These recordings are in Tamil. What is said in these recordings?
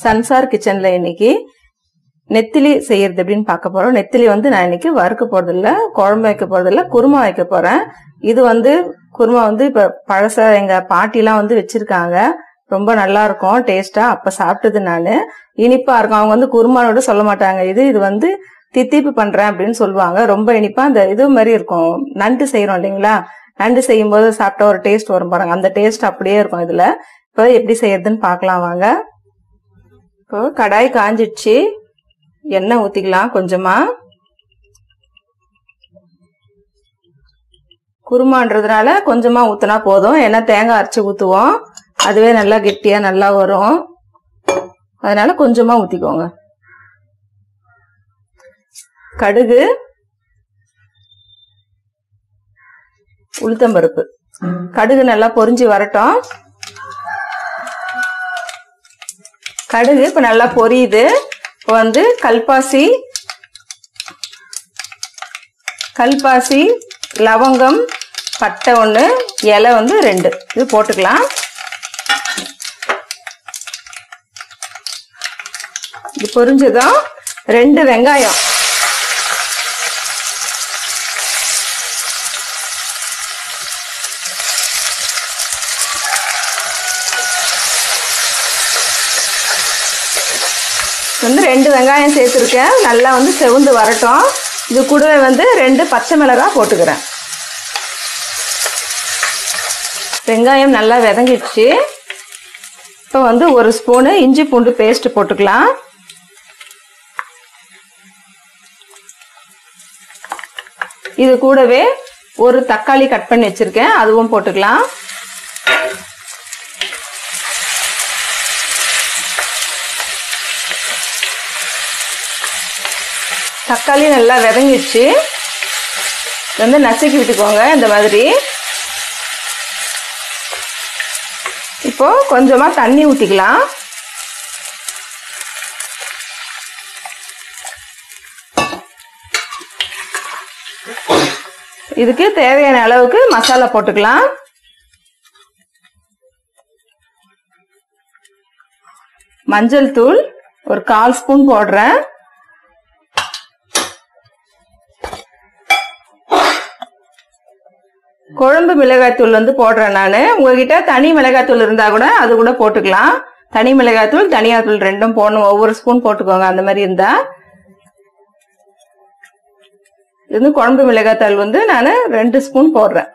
சன்சார் கிச்சன்ல இன்னைக்கு நெத்திலி செய்யறது எப்படின்னு பார்க்க போறோம் நெத்திலி வந்து நான் இன்னைக்கு வறுக்க போறது இல்ல குழம்பு வைக்க போறது இல்ல குருமா வைக்க போறேன் இது வந்து குருமா வந்து இப்ப பழச எங்க பாட்டிலாம் வந்து வச்சிருக்காங்க ரொம்ப நல்லா இருக்கும் டேஸ்டா அப்ப சாப்பிட்டது நானு இனிப்பா இருக்கும் அவங்க வந்து குருமானோட சொல்ல மாட்டாங்க இது இது வந்து தித்திப்பு பண்றேன் அப்படின்னு சொல்லுவாங்க ரொம்ப இனிப்பா அந்த இது மாதிரி இருக்கும் நண்டு செய்யறோம் இல்லைங்களா நண்டு செய்யும் போது சாப்பிட்டா ஒரு டேஸ்ட் வரும் பாருங்க அந்த டேஸ்ட் அப்படியே இருக்கும் இதுல இப்போ எப்படி செய்யறதுன்னு பார்க்கலாம் வாங்க இப்போ கடாய் காஞ்சிடுச்சு எண்ணெய் ஊத்திக்கலாம் கொஞ்சமா குருமான்றதுனால கொஞ்சமா ஊத்துனா போதும் ஏன்னா தேங்காய் அரைச்சு ஊத்துவோம் அதுவே நல்லா கெட்டியா நல்லா வரும் அதனால கொஞ்சமா ஊத்திக்கோங்க கடுகு உளுத்தம்பருப்பு கடுகு நல்லா பொரிஞ்சு வரட்டும் கடுகு இப்ப நல்லா பொரியுது இப்போ வந்து கல்பாசி கல்பாசி லவங்கம் பட்டை ஒன்று இலை வந்து ரெண்டு இது போட்டுக்கலாம் இது பொரிஞ்சதும் ரெண்டு வெங்காயம் வந்து ரெண்டு வெங்காயம் சேர்த்துருக்கேன் நல்லா வந்து செவுந்து வரட்டும் இது கூடவே வந்து ரெண்டு பச்சை மிளகாய் போட்டுக்கிறேன் வெங்காயம் நல்லா விதங்கிடுச்சு இப்போ வந்து ஒரு ஸ்பூனு இஞ்சி பூண்டு பேஸ்ட் போட்டுக்கலாம் இது கூடவே ஒரு தக்காளி கட் பண்ணி வச்சிருக்கேன் அதுவும் போட்டுக்கலாம் தக்காளி நல்லா விதங்கிடுச்சு வந்து நசுக்கி விட்டுக்கோங்க இந்த மாதிரி இப்போ கொஞ்சமா தண்ணி ஊத்திக்கலாம் இதுக்கு தேவையான அளவுக்கு மசாலா போட்டுக்கலாம் மஞ்சள் தூள் ஒரு கால் ஸ்பூன் போடுறேன் குழம்பு மிளகாய்த்தூள் வந்து போடுறேன் நான் உங்ககிட்ட தனி மிளகாய்த்தூள் இருந்தா கூட அது கூட போட்டுக்கலாம் தனி மிளகாய்த்தூள் தனியாத்தூள் ரெண்டும் போடணும் ஒவ்வொரு ஸ்பூன் போட்டுக்கோங்க அந்த மாதிரி இருந்தா இது வந்து குழம்பு மிளகாய்த்தூள் வந்து நான் ரெண்டு ஸ்பூன் போடுறேன்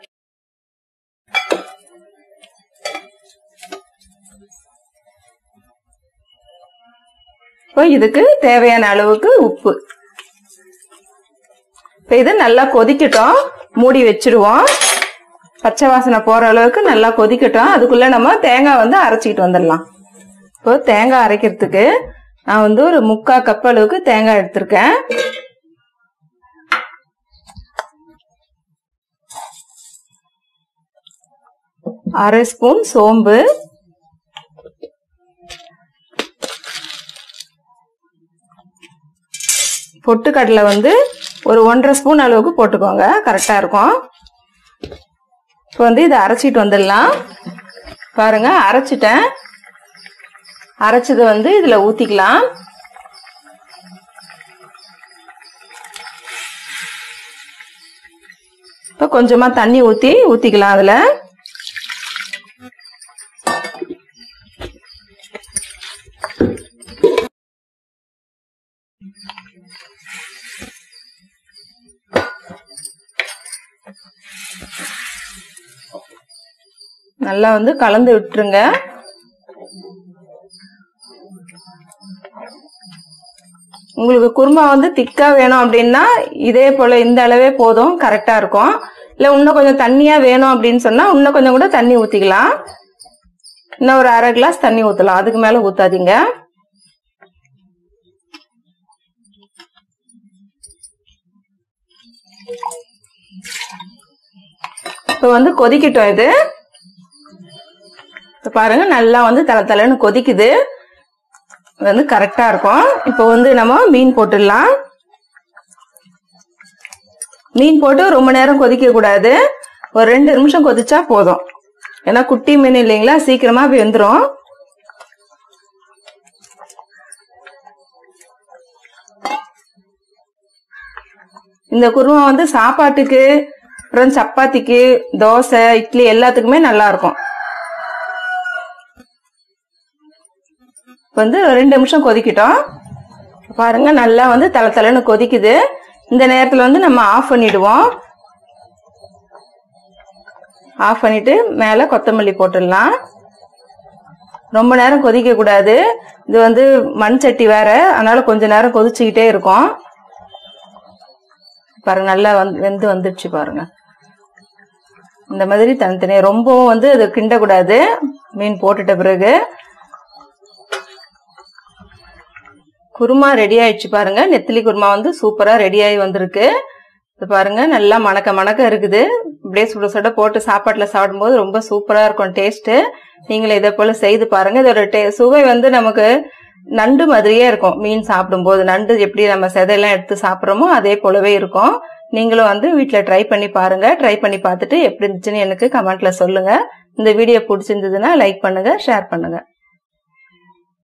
இப்போ இதுக்கு தேவையான அளவுக்கு உப்பு இப்போ இது நல்லா கொதிக்கட்டும் மூடி வச்சிருவோம் பச்சை வாசனை போற அளவுக்கு நல்லா கொதிக்கட்டும் அதுக்குள்ள நம்ம தேங்காய் வந்து அரைச்சிக்கிட்டு வந்துடலாம் இப்போ தேங்காய் அரைக்கிறதுக்கு நான் வந்து ஒரு முக்கா கப் அளவுக்கு தேங்காய் எடுத்திருக்கேன் அரை ஸ்பூன் சோம்பு பொட்டுக்கடலை வந்து ஒரு ஒன்றரை ஸ்பூன் அளவுக்கு போட்டுக்கோங்க கரெக்டாக இருக்கும் இப்போ வந்து இதை அரைச்சிட்டு வந்துடலாம் பாருங்க அரைச்சிட்டேன் அரைச்சதை வந்து இதில் ஊற்றிக்கலாம் இப்போ கொஞ்சமாக தண்ணி ஊற்றி ஊற்றிக்கலாம் அதில் நல்லா வந்து கலந்து விட்டுருங்க உங்களுக்கு குருமா வந்து திக்கா வேணும் அப்படின்னா இதே போல இந்த அளவே போதும் கரெக்டா இருக்கும் இல்ல இன்னும் கொஞ்சம் தண்ணியா வேணும் அப்படின்னு சொன்னா இன்னும் கொஞ்சம் கூட தண்ணி ஊத்திக்கலாம் இன்னும் ஒரு அரை கிளாஸ் தண்ணி ஊத்தலாம் அதுக்கு மேல ஊத்தாதீங்க இப்போ வந்து கொதிக்கட்டும் இது இப்போ பாருங்க நல்லா வந்து தலை தலைன்னு கொதிக்குது இது வந்து கரெக்டா இருக்கும் இப்போ வந்து நம்ம மீன் போட்டுடலாம் மீன் போட்டு ரொம்ப நேரம் கொதிக்க கூடாது ஒரு ரெண்டு நிமிஷம் கொதிச்சா போதும் ஏன்னா குட்டி மீன் இல்லைங்களா சீக்கிரமா வெந்துடும் இந்த குருமா வந்து சாப்பாட்டுக்கு அப்புறம் சப்பாத்திக்கு தோசை இட்லி எல்லாத்துக்குமே நல்லா இருக்கும் இப்ப வந்து ரெண்டு நிமிஷம் கொதிக்கிட்டோம் பாருங்க நல்லா வந்து தலை தலைன்னு கொதிக்குது இந்த நேரத்துல வந்து நம்ம ஆஃப் பண்ணிடுவோம் ஆஃப் பண்ணிட்டு மேல கொத்தமல்லி போட்டுடலாம் ரொம்ப நேரம் கொதிக்க கூடாது இது வந்து மண் சட்டி வேற அதனால கொஞ்ச நேரம் கொதிச்சுக்கிட்டே இருக்கும் பாருங்க நல்லா வந்து வெந்து வந்துடுச்சு பாருங்க இந்த மாதிரி தனித்தனியா ரொம்பவும் வந்து அது கிண்டக்கூடாது மீன் போட்டுட்ட பிறகு குருமா ரெடி ஆயிடுச்சு பாருங்க நெத்திலி குருமா வந்து சூப்பரா ரெடி ஆகி வந்திருக்கு இது பாருங்க நல்லா மணக்க மணக்க இருக்குது இப்படியே சுட சுட போட்டு சாப்பாட்டுல சாப்பிடும்போது ரொம்ப சூப்பரா இருக்கும் டேஸ்ட் நீங்களும் இதே போல செய்து பாருங்க இதோட டே சுவை வந்து நமக்கு நண்டு மாதிரியே இருக்கும் மீன் சாப்பிடும்போது நண்டு எப்படி நம்ம செதையெல்லாம் எடுத்து சாப்பிட்றோமோ அதே போலவே இருக்கும் நீங்களும் வந்து வீட்டில் ட்ரை பண்ணி பாருங்க ட்ரை பண்ணி பார்த்துட்டு எப்படி இருந்துச்சுன்னு எனக்கு கமெண்ட்ல சொல்லுங்க இந்த வீடியோ பிடிச்சிருந்ததுன்னா லைக் பண்ணுங்க ஷேர் பண்ணுங்க